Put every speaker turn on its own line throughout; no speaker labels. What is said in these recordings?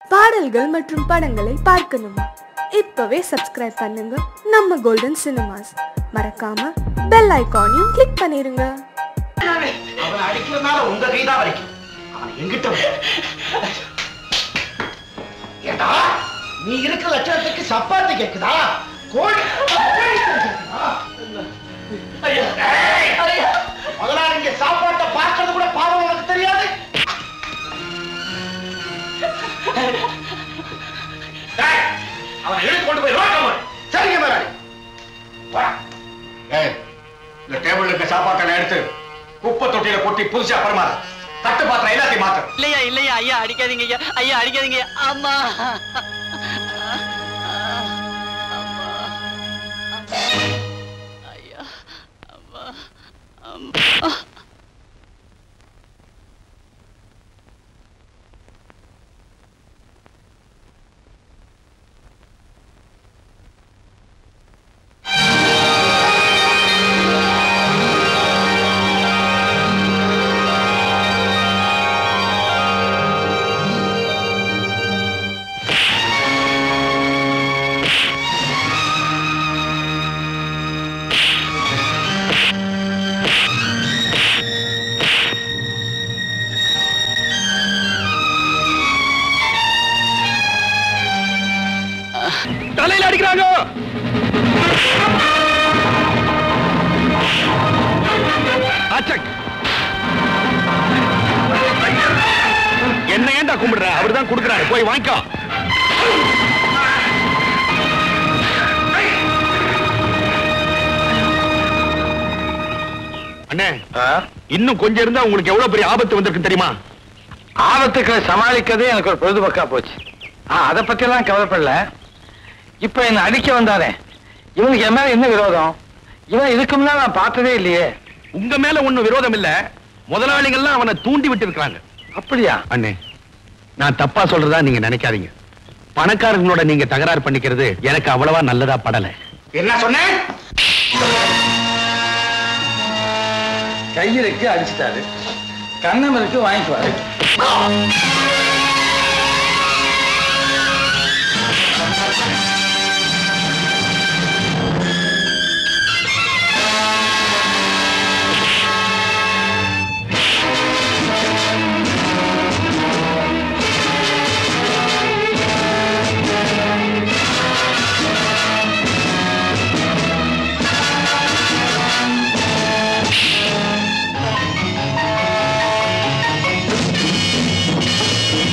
பாடல்கள் மற்றும் படங்களை பார்க்கணுமா இப்பவே சப்ஸ்கிரைப் பண்ணுங்க நம்ம கோல்டன் சினிமாஸ் மறக்காம பெல் ஐகானையும் கிளிக் பண்ணிருங்க
அவனை அடிக்கிறதுனால உங்க கைதான் வரைக்கும் அவனை எங்கிட்ட விடு. ஏண்டா நீ இருக்கிற லட்சணத்துக்கு சப்பாத்தி கேக்குதா கோழி கோழி கேக்குதா? ஏய், முதலாளி இங்க சாப்பாட்டை பார்க்கறது கூட பாவம் உனக்கு தெரியாது ஏய், அவனை இழுத்து கொண்டு போய் ரோட்ல போடு. சரிங்க முதலாளி வா. ஏய், இந்த டேபிள்ல இருக்க சாப்பாட்டை நான் எடுத்து குப்பை தொட்டியில கொட்டி புதுசா பரிமாறு தட்டு பாத்திரம் எல்லாத்தையும் மாத்து
இல்லையா இல்லையா ஐயா அடிக்காதீங்க ஐயா ஐயா அடிக்காதீங்க ஐயா. அம்மா அம்மா ஐயா அம்மா அம்மா
தலையில அடிக்கிறாங்க அச்சக். என்ன ஏன்டா கும்பிடுற அவர்தான் கொடுக்குறாரு போய் வாங்கிக்கோ அண்ணே இன்னும் கொஞ்சம் இருந்தா உங்களுக்கு எவ்வளவு பெரிய ஆபத்து வந்திருக்கு தெரியுமா
ஆபத்துக்களை சமாளிக்கிறதே எனக்கு ஒரு பொழுதுபோக்கா போச்சு ஆ அதை பத்தி எல்லாம் கவலைப்படல இப்ப என்ன அடிக்க வந்தானே இவனுக்கு என் மேல என்ன விரோதம் இவன் இதுக்கு முன்னாடி நான் பார்த்ததே இல்லையே
உங்க மேல ஒண்ணும் விரோதம் இல்ல முதலாளிகள்லாம் அவனை தூண்டி விட்டு இருக்காங்க
அப்படியா
அண்ணே நான் தப்பா சொல்றதா நீங்க நினைக்காதீங்க பணக்காரங்களோட நீங்க தகராறு பண்ணிக்கிறது எனக்கு அவ்வளவா நல்லதா படல
என்ன சொன்னேன்
கையிலுக்கு அடிச்சிட்டாரு கண்ணமருக்கு வாங்கிக்குவாரு
ஏய்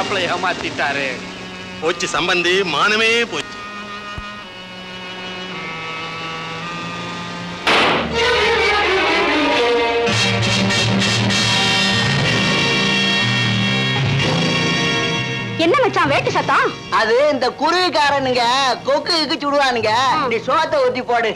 மாப்பிள்ளை ஏமாத்திட்டாரு
போச்சு சம்பந்தி மானமே போச்சு
என்ன மச்சான் வேட்டு சத்தம்
அது இந்த குருவிக்காரனுங்க கொக்கு இக்கு சுடுவானுங்க நீ சோத்தை ஊத்தி போடு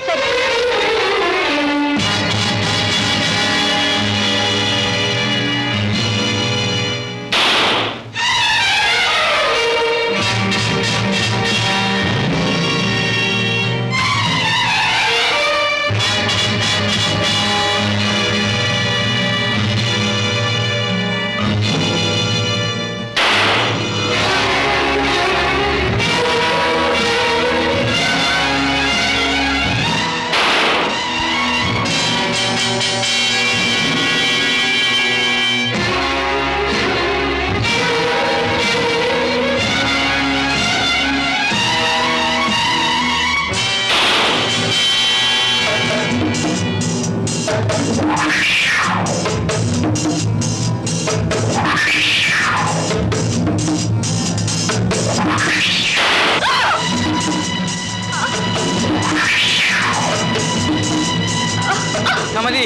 கமலி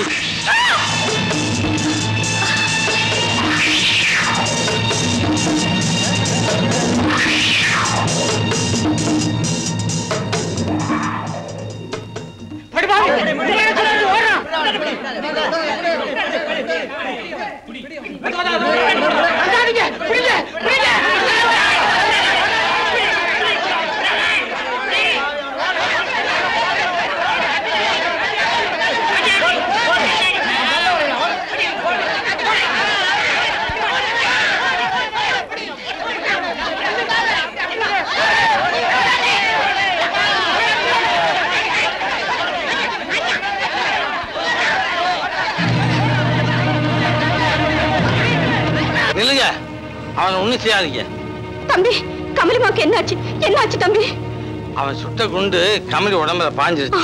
நில்லுங்க அவனை ஒண்ணும் செய்யாதீங்க
தம்பி கமலிமாவுக்கு என்னாச்சு என்னாச்சு தம்பி
அவன் சுட்ட குண்டு கமலி உடம்புல பாஞ்சிருச்சு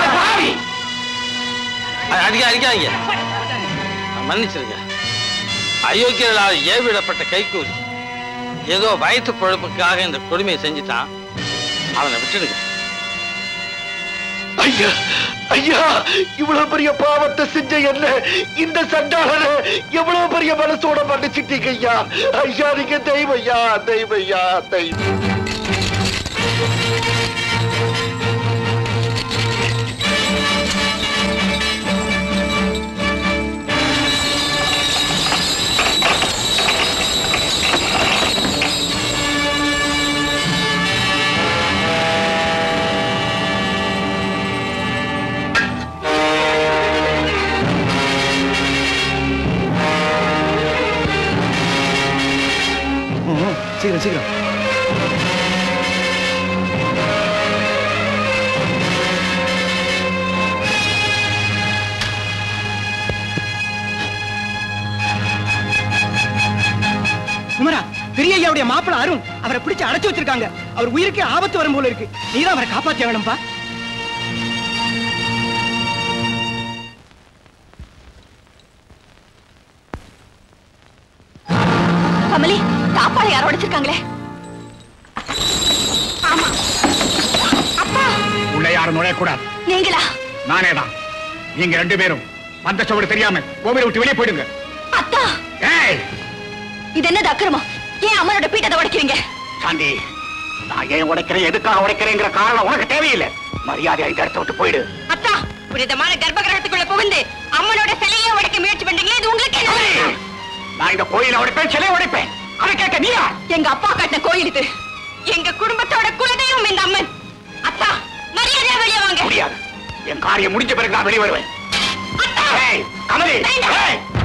அது அடிக்க அடிக்காதீங்க மன்னிச்சிருங்க அயோக்கியர்களால் ஏவிடப்பட்ட கைக்கூலி ஏதோ வயிற்று பொழப்புக்காக இந்த கொடுமையை செஞ்சுட்டான் அவனை விட்டுடுங்க
ஐயா ஐயா இவ்வளவு பெரிய பாவத்தை செஞ்ச என்ன இந்த சண்டாளனை எவ்வளவு பெரிய மனசோட மன்னிச்சிட்டீங்க ஐயா ஐயா நீங்க தெய்வம் ஐயா தெய்வம் ஐயா தெய்வம்
சீக்கிரம் சீக்கிரம் குமரா பெரிய ஐயாவுடைய மாப்பிள அருண் அவரை பிடிச்சு அடைச்சு வச்சிருக்காங்க அவர் உயிருக்கு ஆபத்து வரும் போல இருக்கு நீதான் அவரை காப்பாத்தி வேணும்பா
கமலி தாப்பாளை யாரோ உடைச்சிருக்காங்களே ஆமா அப்பா
உள்ள யாரும் நுழையக்கூடாது
நீங்களா
நானே தான் நீங்க ரெண்டு பேரும் வந்த சோடு தெரியாம கோவிலை விட்டு வெளியே போயிடுங்க
அத்தா
ஏய்
இது என்னது அக்கிரமம் ஏன் அம்மனோட பீட்டத்தை உடைக்கிறீங்க
சாந்தி நான் ஏன் உடைக்கிறேன் எதுக்காக உடைக்கிறேங்கிற காரணம் உனக்கு தேவையில்லை மரியாதை இந்த இடத்த விட்டு போயிடு
அத்தா புனிதமான கர்ப்ப கிரகத்துக்குள்ள புகுந்து அம்மனோட சிலையை உடைக்க முயற்சி பண்றீங்களே இது உங்களுக்கு என்ன
நான் இந்த கோயிலை உடைப்பேன் சிலையை உடைப்பேன் அதை கேட்க நீயா
எங்க அப்பா கட்டின கோயில் இது எங்க குடும்பத்தோட குலதெய்வம் இந்த அம்மன் அத்தா மரியாதையா வெளியே வாங்க
முடியாது என் காரியம் முடிஞ்ச பிறகு நான் வெளியே வருவேன்
அத்தா
ஏய், கமலி
வேண்டாம்.
ஏய்,